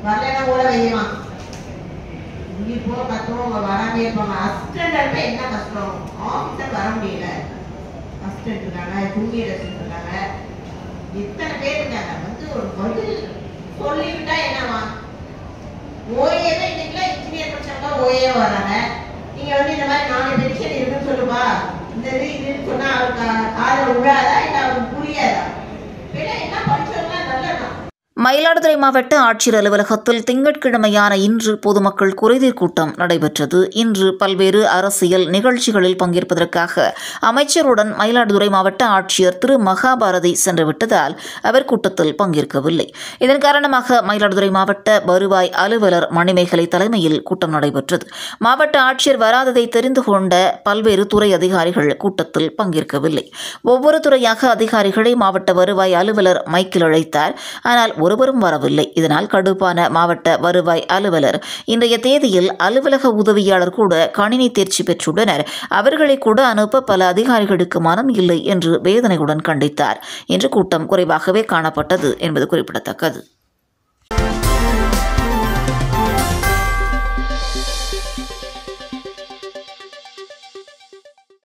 வரலைன்னா ஓட வைக்கலாம் இங்கே போ கத்துவோம் வராமே இருப்பாங்க அசிஸ்டன்ட் இருப்ப என்ன கஷ்டம் ஆஃபீஸர் வர முடியல அசிஸ்டன்ட் இருக்காங்க ஜூனியர் அசிஸ்டன்ட் இருக்காங்க இத்தனை பேர் இருக்காங்க வந்து ஒரு பதில் சொல்லிவிட்டா என்னவா ஓஏ தான் இன்னைக்குலாம் இன்ஜினியர் படிச்சவங்க ஓஏ வராங்க நீங்க வந்து இந்த மாதிரி நாலு டென்ஷன் இருக்குன்னு சொல்லுப்பா இந்த இது இதுன்னு சொன்னா அவருக்கு காதல் விழாதா இல்ல அவருக்கு புரியாதா வேணா என்ன படிச்சவங்க நல்லதான் மயிலாடுதுறை மாவட்ட ஆட்சியர் அலுவலகத்தில் திங்கட்கிழமையான இன்று பொதுமக்கள் குறைதீர் கூட்டம் நடைபெற்றது இன்று பல்வேறு அரசியல் நிகழ்ச்சிகளில் பங்கேற்பதற்காக அமைச்சருடன் மயிலாடுதுறை மாவட்ட ஆட்சியர் திரு மகாபாரதி சென்றுவிட்டதால் அவர் கூட்டத்தில் பங்கேற்கவில்லை இதன் காரணமாக மயிலாடுதுறை மாவட்ட வருவாய் அலுவலர் மணிமேகலை தலைமையில் கூட்டம் நடைபெற்றது மாவட்ட ஆட்சியர் வராததை தெரிந்து கொண்ட பல்வேறு துறை அதிகாரிகள் கூட்டத்தில் பங்கேற்கவில்லை ஒவ்வொரு துறையாக அதிகாரிகளை மாவட்ட வருவாய் அலுவலர் மைக்கில் அழைத்தார் ஆனால் ஒருவரும் வரவில்லை இதனால் கடுப்பான மாவட்ட வருவாய் அலுவலர் இன்றைய தேதியில் அலுவலக உதவியாளர் கூட கணினி தேர்ச்சி பெற்றுள்ளனர் அவர்களை கூட அனுப்ப பல அதிகாரிகளுக்கு மனம் இல்லை என்று வேதனையுடன் கண்டித்தார் இன்று கூட்டம் குறைவாகவே காணப்பட்டது என்பது குறிப்பிடத்தக்கது